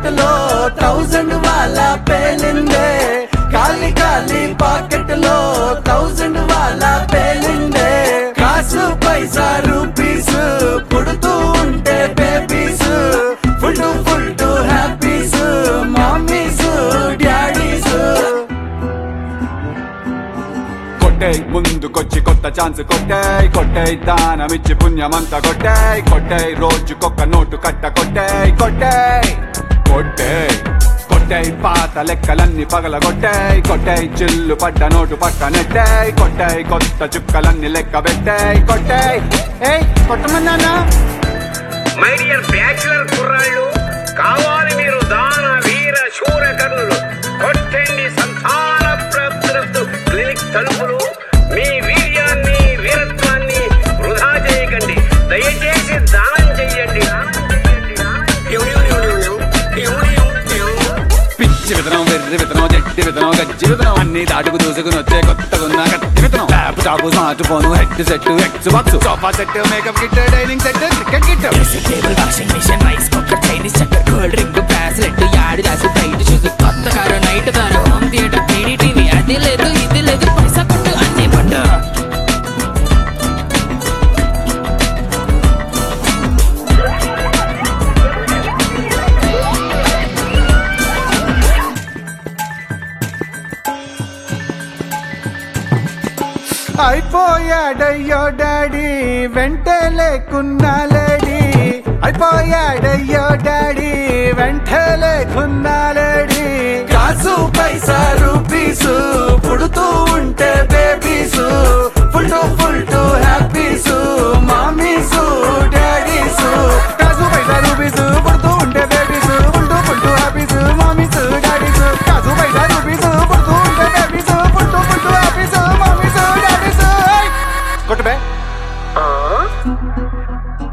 pocket లో thousand వాళ్ళ పేలిందే ఖాళీ ఖాళీ పాకెట్ లో థౌజండ్ వాళ్ళ పేలిందే కాసు పైసా రూపీస్ పుడుతూ ఉంటే babies full to full to happies mummies daddies కొట్టేయ్ ముందుకొచ్చి కొత్త ఛాన్స్ కొట్టేయ్ కొట్టేయ్ దానమిచ్చి పుణ్యమంతా కొట్టేయ్ కొట్టేయ్ రోజుకొక్క నోటు కట్ట కొట్టేయ్ కొట్టేయ్ కొట్టేయ్ కొట్టేయ్ పాత లెక్కలన్నీ పగల కొట్టేయ్ కొట్టేయ్ చిల్లు పడ్డ నోటు పట్ట నెట్టేయ్ కొట్టేయ్ కొత్త చుక్కలన్నీ లెక్క పెట్టేయ్ కొట్టేయ్ ఏయ్ కొట్టమన్నానా మై డియర్ బ్యాచులర్ కుర్రాళ్ళు కావాలి మీరు దాన వీర శూర కర్ణులు కొట్టండి సంతాన ప్రవృత్తు క్లినిక్ తలుపులు మీ వీర్యాన్ని వీరత్వాన్ని వృధా చేయకండి దయచేసి దానం చెయ్యండి పిచ్చి విత్తనం వెర్రి విత్తనం జట్టి విత్తనం గజ్జి విత్తనం అన్ని దాటుకు దూసుకుని వచ్చే కొత్తగున్న గట్టి విత్తనం laptop smartphone headset Xbox sofa set makeup kit dining set cricket kit AC table washing machine rice cooker Chinese చక్కర్ కూల్ డ్రింక్ బ్రాస్లెట్ యాడి దాసి బయట చూసి కొత్త car night car home theatre టీడీ TV అది లేదు ఇది లేదు పైసా కొట్టు అన్ని పట్టు అయిపోయాడయ్యో డాడీ వెంటే లేకున్నా లేడీ అయిపోయాడయ్యో డాడీ వెంటే లేకున్నా లేడీ కాసు పైసా రూపీసు పుడుతూ ఉంటే babies full to full to happies mummies daddies కాసు పైసా రూపీసు పుడుతూ ఉంటే babies full to full to happies mummies daddies కాసు పైసా రూపీసు పుడుతూ ఉంటే babies full to full to happies mummies daddies కొట్టు బే